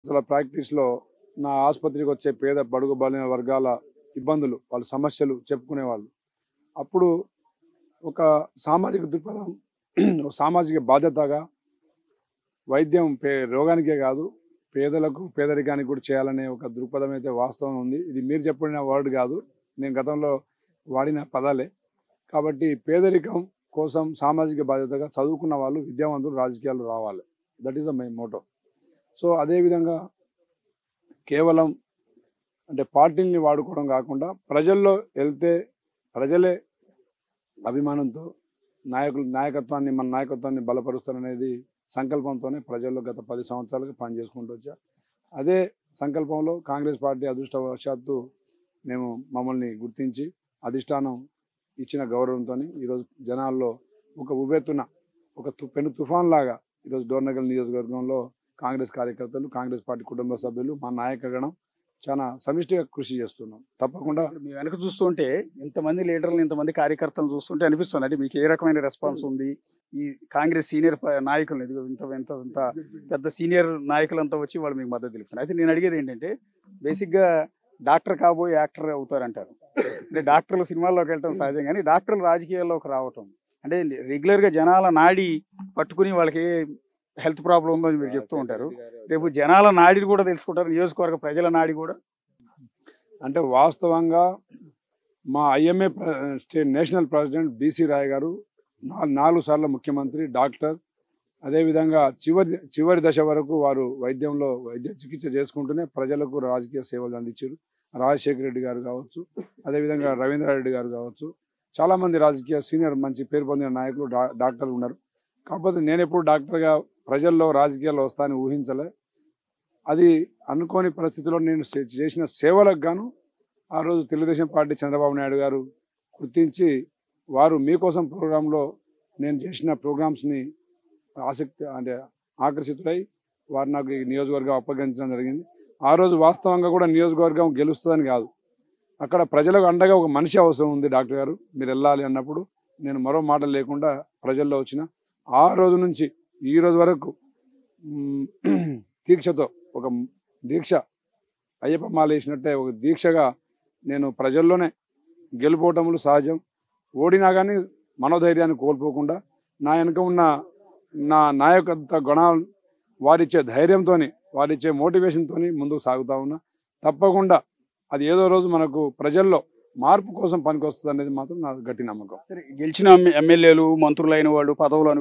అసలు ప్రాక్టీస్లో నా ఆసుపత్రికి వచ్చే పేద బడుగు బలైన వర్గాల ఇబ్బందులు వాళ్ళ సమస్యలు చెప్పుకునేవాళ్ళు అప్పుడు ఒక సామాజిక దృక్పథం ఒక సామాజిక బాధ్యతగా వైద్యం పే రోగానికే కాదు పేదలకు పేదరికానికి కూడా చేయాలనే ఒక దృక్పథం అయితే వాస్తవం ఉంది ఇది మీరు చెప్పిన వర్డ్ కాదు నేను గతంలో వాడిన పదాలే కాబట్టి పేదరికం కోసం సామాజిక బాధ్యతగా చదువుకున్న వాళ్ళు విద్యావంతులు రాజకీయాలు రావాలి that is the main motto so అదేవిధంగా కేవలం అంటే పార్టీని వాడుకోవడం కాకుండా ప్రజల్లో వెళ్తే ప్రజలే అభిమానంతో నాయకులు నాయకత్వాన్ని మన నాయకత్వాన్ని బలపరుస్తారనేది సంకల్పంతోనే ప్రజల్లో గత పది సంవత్సరాలుగా పనిచేసుకుంటూ వచ్చా అదే సంకల్పంలో కాంగ్రెస్ పార్టీ అదృష్టవశాత్తు మేము మమ్మల్ని గుర్తించి అధిష్టానం ఇచ్చిన గౌరవంతో ఈరోజు జనాల్లో ఒక ఉవ్వెత్తున ఒక తు పెను తుఫాన్ లాగా ఈరోజు డోర్నగల్ నియోజకవర్గంలో కాంగ్రెస్ కార్యకర్తలు కాంగ్రెస్ పార్టీ కుటుంబ సభ్యులు మా నాయకగణం చాలా సమిష్టిగా కృషి చేస్తున్నాం తప్పకుండా ఇప్పుడు మీ వెనక చూస్తుంటే ఇంతమంది లీడర్లు ఇంతమంది కార్యకర్తలను చూస్తుంటే అనిపిస్తుంది అంటే మీకు ఏ రకమైన రెస్పాన్స్ ఉంది ఈ కాంగ్రెస్ సీనియర్ నాయకులు ఇదిగో ఇంత ఇంత ఇంత పెద్ద సీనియర్ నాయకులంతా వచ్చి వాళ్ళు మీకు మద్దతు తెలుపుతున్నారు అయితే నేను అడిగేది ఏంటంటే బేసిక్గా డాక్టర్ కాబోయే యాక్టర్ అవుతారంటారు అంటే డాక్టర్లు సినిమాల్లోకి వెళ్ళటం సహజం కానీ డాక్టర్లు రాజకీయాల్లోకి రావటం అంటే రెగ్యులర్గా జనాల నాడి పట్టుకుని వాళ్ళకి హెల్త్ ప్రాబ్లం ఉందని మీరు చెప్తూ ఉంటారు రేపు జనాల నాడిని కూడా తెలుసుకుంటారు నియోజకవర్గ ప్రజల నాడి కూడా అంటే వాస్తవంగా మా IMA state national president BC Roy garu నాలుగు నాలుగు సార్లు ముఖ్యమంత్రి డాక్టర్ అదేవిధంగా చివరి చివరి దశ వరకు వారు వైద్యంలో వైద్య చికిత్స చేసుకుంటూనే ప్రజలకు రాజకీయ సేవలు అందించారు రాజశేఖర రెడ్డి గారు కావచ్చు అదేవిధంగా రవీంద్రారెడ్డి గారు కావచ్చు చాలామంది రాజకీయ సీనియర్ మంచి పేరు పొందిన నాయకులు డా డాక్టర్లు ఉన్నారు కాకపోతే నేను ఎప్పుడు డాక్టర్గా ప్రజల్లో రాజకీయాల్లో వస్తానని ఊహించలే అది అనుకోని పరిస్థితిలో నేను చే- చేసిన సేవలకు గాను ఆ రోజు తెలుగుదేశం పార్టీ చంద్రబాబు నాయుడు గారు గుర్తించి వారు మీకోసం ప్రోగ్రాంలో నేను చేసిన ప్రోగ్రామ్స్ని ఆసక్తి అంటే ఆకర్షితులై వారు నాకు ఈ నియోజకవర్గం అప్పగించడం జరిగింది ఆ రోజు వాస్తవంగా కూడా నియోజకవర్గం గెలుస్తుందని కాదు అక్కడ ప్రజలకు అండగా ఒక మనిషి అవసరం ఉంది డాక్టర్ గారు మీరు వెళ్ళాలి అన్నప్పుడు నేను మరో మాట లేకుండా ప్రజల్లో వచ్చిన ఆ రోజు నుంచి ఈ రోజు వరకు మ్, దీక్షతో ఒక దీక్ష అయ్యప్ప మాల వేసినట్టే ఒక దీక్షగా నేను ప్రజల్లోనే గెలుపోవటములు సహజం ఓడినా కానీ మనోధైర్యాన్ని కోల్పోకుండా నా వెనుక ఉన్న నా నాయకత్వ గుణాలు వారిచ్చే ధైర్యంతో వారిచ్చే మోటివేషన్తో ముందుకు సాగుతా ఉన్నా తప్పకుండా అది ఏదో రోజు మనకు ప్రజల్లో మార్పు కోసం పనికొస్తుంది అనేది మాత్రం నా గట్టి నమ్మకం సరే గెలిచిన ఎమ్మెల్యేలు మంత్రులైన వాళ్ళు పదవులు